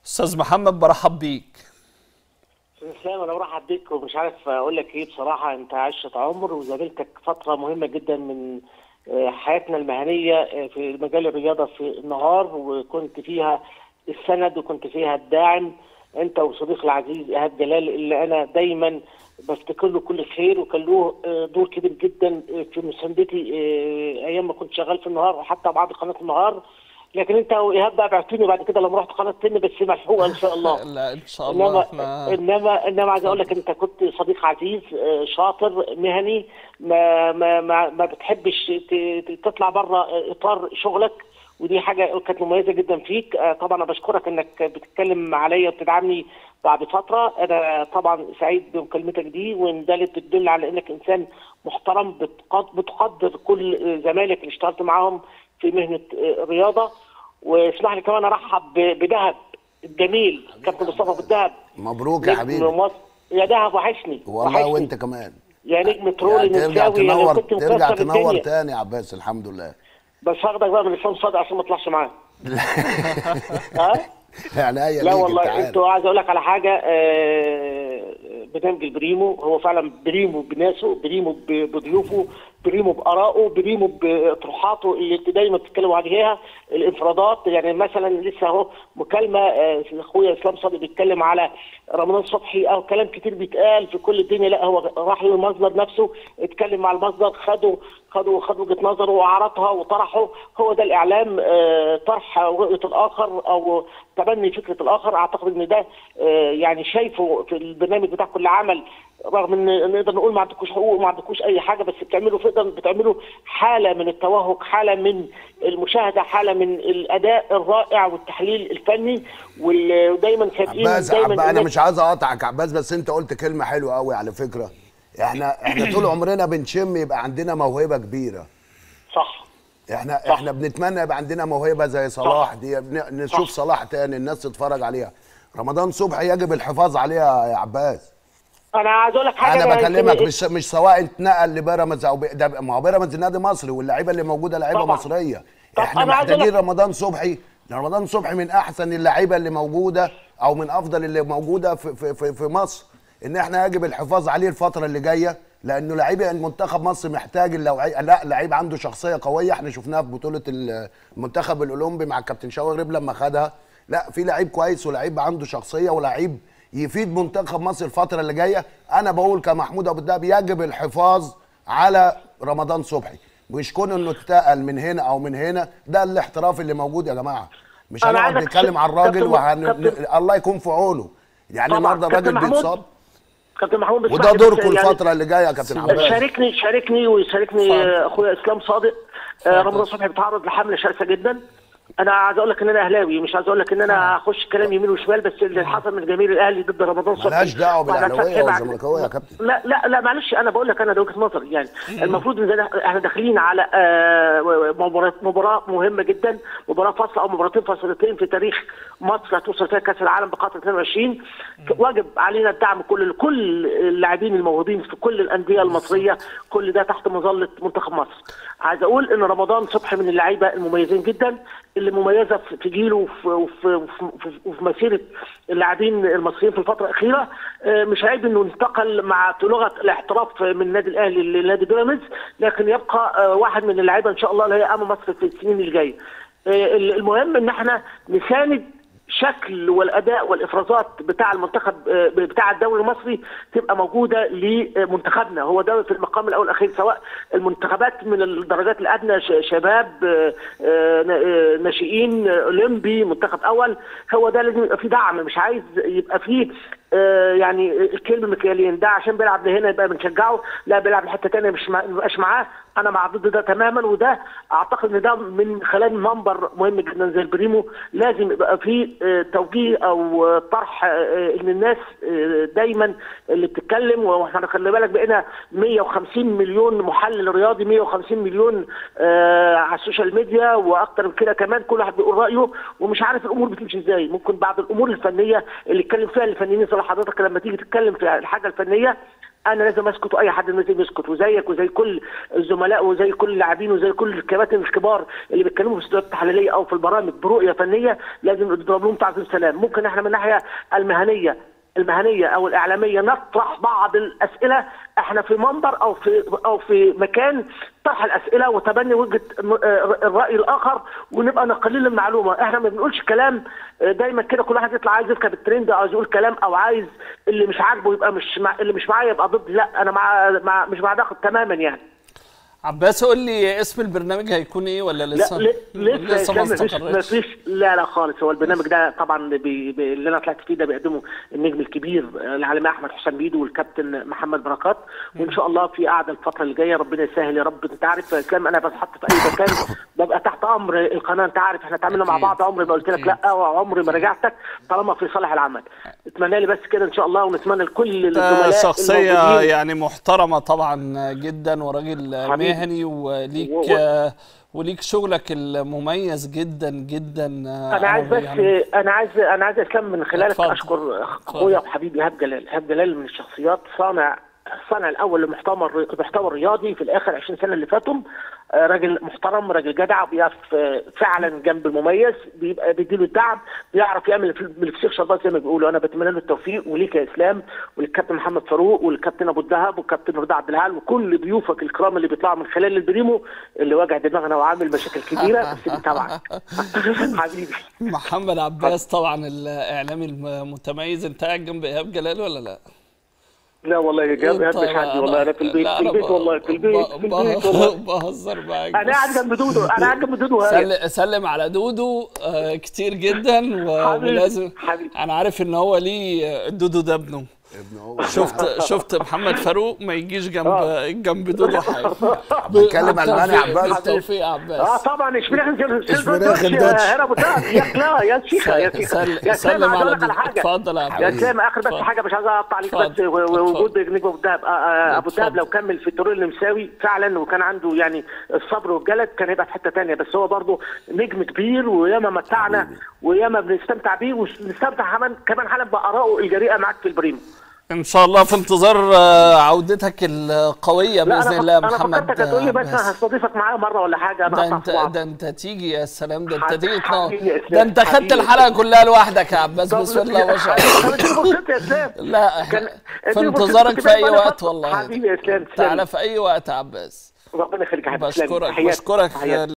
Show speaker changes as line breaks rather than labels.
استاذ محمد برحب بيك
اسلام انا برحب بيك ومش عارف اقول لك ايه بصراحه انت عشت عمر وزميلتك فتره مهمه جدا من آه، حياتنا المهنيه آه، في مجال الرياضه في النهار وكنت فيها السند وكنت فيها الداعم انت وصديق العزيز ايهاب جلال اللي انا دايما بفتكر له كل خير وكان له آه، دور كبير جدا آه، في مساندتي آه، ايام ما كنت شغال في النهار وحتى بعد قناه النهار لكن انت وايهاب بقى بعتوني بعد كده لما رحت قناه تن بس ملحوقه ان شاء الله
لا ان شاء الله
انما
احنا
انما انما عايز اقول لك انت كنت صديق عزيز آه، شاطر مهني ما ما ما, ما بتحبش ت- ت- تطلع بره اطار شغلك ودي حاجه كانت مميزه جدا فيك آه، طبعا انا بشكرك انك بتتكلم عليا وبتدعمني بعد فتره انا طبعا سعيد بمكالمتك دي وان ده اللي بتدل على انك انسان محترم بتقد- بتقدر كل زمايلك اللي اشتغلت معاهم في مهنه آه، الرياضه واسمح لي كمان ارحب ب- بدهب الجميل كابتن مصطفى بالدهب
مبروك يا
نجم
حبيبي
مصر يا دهب وحشني
والله
وحشني.
وانت كمان
يا نجم ترولي
يعني ترجع
نساوي انا
تنور
كنت
ترجع
مكسر
تنور
الدنيا
تاني يا عباس الحمد لله
بس هاخدك بقى من لسان صادق عشان ما اطلعش معاه ها
يعني اي
لا
ليك انت
والله
عارف.
انتوا عايز اقول لك على حاجه آه، برنامج البريمو هو فعلا بريمو بناسه بريمو ب- بضيوفه بريمو بارائه بريمو باطروحاته اللي انتوا دايما بتتكلموا عليها الانفرادات يعني مثلا لسه اهو مكالمه آه، اخويا اسلام صادق بيتكلم على رمضان صبحي او كلام كتير بيتقال في كل الدنيا لا هو راح للمصدر نفسه اتكلم مع المصدر خدوا خدوا خد وجهه نظره وعرضها وطرحه هو ده الاعلام آه، طرح رؤيه الاخر او تبني فكره الاخر اعتقد ان ده آه، يعني شايفه في البرنامج بتاع كل عمل رغم ان نقدر نقول ما عندكوش حقوق وما عندكوش اي حاجه بس بتعملوا فعلا بتعملوا حاله من التوهج حاله من المشاهده حاله من الاداء الرائع والتحليل الفني وال- ودايما سابقين
عباس
دايما
عباس انا
الناس-
مش عايز اقاطعك يا عباس بس انت قلت كلمه حلوه قوي على فكره احنا احنا طول عمرنا بنشم يبقى عندنا موهبه كبيره
صح
احنا احنا بنتمنى يبقى عندنا موهبه زي صلاح دي بن- نشوف
صح.
صلاح تاني الناس تتفرج عليها رمضان صبحي يجب الحفاظ عليها يا عباس
انا عايز اقول لك حاجه
انا
يمكن-
بكلمك مش مش سواء اتنقل لبيراميدز او بي- ده ما هو بيراميدز نادي مصري واللعيبه اللي موجوده لعيبه
طبعا.
مصريه
طب
احنا
أنا عايز أقول
محتاجين
لك-
رمضان صبحي رمضان صبحي من احسن اللعيبه اللي موجوده او من افضل اللي موجوده في في في, في مصر ان احنا يجب الحفاظ عليه الفتره اللي جايه لانه لعيب المنتخب مصر محتاج اللوعي... لا لعيب عنده شخصيه قويه احنا شفناها في بطوله المنتخب الاولمبي مع الكابتن شوقي غريب لما خدها لا في لعيب كويس ولعيب عنده شخصيه ولعيب يفيد منتخب مصر الفتره اللي جايه انا بقول كمحمود ابو الدهب يجب الحفاظ على رمضان صبحي مش كون انه اتقل من هنا او من هنا ده الاحتراف اللي موجود يا جماعه مش
أنا
هنقعد
عايزك
نتكلم عن الراجل
كابتن-
وهن...
كابتن-
الله يكون في عونه يعني
طبعاً.
النهارده
كابتن
الراجل
محمود،
بيتصاب
كابتن محمود بسمح
وده
لي
دوركم
بس يعني-
الفتره اللي جايه يا كابتن عباس
شاركني شاركني ويشاركني
اتفضل.
آه، اخويا اسلام صادق آه،
اتفضل.
رمضان صبحي بيتعرض لحمله شرسه جدا انا عايز اقول لك ان انا اهلاوي مش عايز اقول لك ان انا هخش كلام يمين وشمال بس اللي حصل من جماهير الاهلي ضد رمضان صبحي
ملهاش دعوه
وعلى
بالاهلاويه
فتحي بعد-
والزملكاويه يا كابتن
لا لا لا معلش انا بقول لك انا ده وجهه نظري يعني المفروض ان ده- احنا داخلين على آه، مباراه مباراه مهمه جدا مباراه فاصله او مباراتين فاصلتين في تاريخ مصر هتوصل فيها كاس العالم بقطر 22 واجب علينا الدعم كل كل اللاعبين الموهوبين في كل الانديه المصريه كل ده تحت مظله منتخب مصر عايز اقول ان رمضان صبحي من اللعيبه المميزين جدا اللي مميزه في في جيله وفي, وفي, وفي, وفي مسيره اللاعبين المصريين في الفتره الاخيره آه، مش عيب انه انتقل مع في لغه الاحتراف من النادي الاهلي لنادي بيراميدز لكن يبقى آه، واحد من اللعيبه ان شاء الله اللي هي امام مصر في السنين اللي جايه. آه، المهم ان احنا نساند شكل والاداء والافرازات بتاع المنتخب آه، بتاع الدوري المصري تبقى موجوده لمنتخبنا هو ده في المقام الاول والاخير سواء المنتخبات من الدرجات الادنى ش- شباب آه، آه، ن- آه، ناشئين آه، اولمبي منتخب اول هو ده لازم يبقى فيه دعم مش عايز يبقى فيه آه، يعني الكلمه مكيالين ده عشان بيلعب هنا يبقى بنشجعه لا بيلعب حته ثانيه مش مع- مبقاش معاه انا مع ضد ده تماما وده اعتقد ان ده من خلال منبر مهم جدا زي البريمو لازم يبقى فيه آه، توجيه او آه، طرح آه، ان الناس آه، دايما اللي بتتكلم واحنا خلي بالك بقينا 150 مليون محلل رياضي 150 مليون آه، على السوشيال ميديا واكتر من كده كمان كل واحد بيقول رايه ومش عارف الامور بتمشي ازاي ممكن بعض الامور الفنيه اللي اتكلم فيها الفنانين زي حضرتك لما تيجي تتكلم في الحاجه الفنيه انا لازم اسكت واي حد لازم يسكت وزيك وزي كل الزملاء وزي كل اللاعبين وزي كل الكباتن الكبار اللي بيتكلموا في الاستوديوهات التحليليه او في البرامج برؤيه فنيه لازم نضرب لهم تعظيم سلام ممكن احنا من الناحيه المهنيه المهنيه او الاعلاميه نطرح بعض الاسئله احنا في منبر او في او في مكان طرح الاسئله وتبني وجهه آه، الراي الاخر ونبقى نقلل المعلومه احنا ما بنقولش كلام آه، دايما كده كل واحد يطلع عايز يركب الترند او عايز يقول كلام او عايز اللي مش عاجبه يبقى مش مع اللي مش معايا يبقى ضد لا انا مع, مع مش مع ده تماما يعني
عباس قول لي اسم البرنامج هيكون ايه ولا لسه
لا ل- لسه
ما
ما فيش ما
استقرتش
فيش لا لا خالص هو البرنامج ده طبعا بي بي اللي انا طلعت فيه ده بيقدمه النجم الكبير آه، العالمي احمد حسام بيدو والكابتن محمد بركات وان شاء الله في قعده الفتره اللي جايه ربنا يسهل يا رب انت عارف يا اسلام انا بتحط في اي مكان ببقى تحت امر القناه انت عارف احنا اتعاملنا مع
أكيد.
بعض عمري ما قلت لك لا وعمري ما رجعتك طالما في صالح العمل اتمنى لي بس كده ان شاء الله ونتمنى لكل
انت
الزملاء
شخصية
الموجودين
يعني محترمة طبعا جدا وراجل
حبيبي.
مهني وليك
و-
وليك شغلك المميز جدا جدا
انا عايز
عربي
بس
يعني.
انا عايز انا عايز اسلم من خلالك
اتفضل.
اشكر اخويا وحبيبي ايهاب جلال ايهاب جلال من الشخصيات صانع الصانع الاول للمحتوى الر- المحتوى الرياضي في الاخر 20 سنه اللي فاتوا آه، راجل محترم راجل جدع بيقف آه، فعلا جنب المميز بيبقى بيديله الدعم بيعرف يعمل في- بالفسيخ شربات زي ما بيقولوا انا بتمنى له التوفيق وليك يا اسلام وللكابتن محمد فاروق والكابتن ابو الدهب والكابتن رضا عبد العال وكل ضيوفك الكرام اللي بيطلعوا من خلال البريمو اللي واجع دماغنا وعامل مشاكل كبيره بس دي طبعا حبيبي
محمد عباس طبعا الاعلامي المتميز انت قاعد جنب ايهاب جلال ولا لا؟
لا والله يا جاب
انت
مش عندي والله انا في البيت
لا،
في
أنا
البيت
ب-
والله في البيت
ب-
في
ب-
البيت والله
بهزر معاك
انا قاعد
بس.
جنب دودو انا قاعد جنب دودو هاي
سل- سلم على دودو آه، كتير جدا و-
حبيبي،
ولازم
حبيبي.
انا عارف ان هو ليه دودو ده ابنه
ابن هو
شفت شفت محمد فاروق ما يجيش جنب جنب دودو حاجه
بيتكلم ألماني يا
بالتوفيق-
عباس.
بالتوفيق يا
اه
عباس
طبعا ich spreche
sprechen Deutsch.
هنا ابو دهب يا لا يا شيخه يا شيخه
سل-
يا
سلم
سلام
على
على
دودو.
حاجه
اتفضل يا
يا
حبيبي.
سلام اخر بس
اتفضل.
حاجه مش عايز اقطع عليك بس
اتفضل.
و- و- وجود
اتفضل.
نجم ابو دهب آه، آه، ابو دهب
اتفضل.
لو كمل في الطريق النمساوي فعلا وكان عنده يعني الصبر والجلد كان هيبقى في حته تانية بس هو برضه نجم كبير وياما متعنا وياما بنستمتع بيه ونستمتع كمان كمان حالا بارائه الجريئه معاك في البريمو
ان شاء الله في انتظار آه، عودتك القويه
لا
باذن
انا
الله يا
انا
محمد
فكرتك هتقول لي بس
عباس.
انا هستضيفك معايا مره ولا حاجه
ده
نقطع
انت
في بعض.
ده انت تيجي يا سلام ده انت
حبيبي
تيجي تنور
يا إسلام،
ده انت خدت
حبيبي يا
الحلقه
إسلام.
كلها لوحدك يا عباس
طب
بسم الله ما شاء
طب
الله
اديني فرصتي يا اسلام
لا
كان-
في
اديني فرصتي،
انتظارك
كنت
في اي
باين
وقت
بقى-
والله
حبيبي يا اسلام
تعالى
تسلم.
في اي وقت يا عباس
ربنا يخليك يا حبيبي تسلم.
بشكرك
تحياتي.
بشكرك
تحياتي.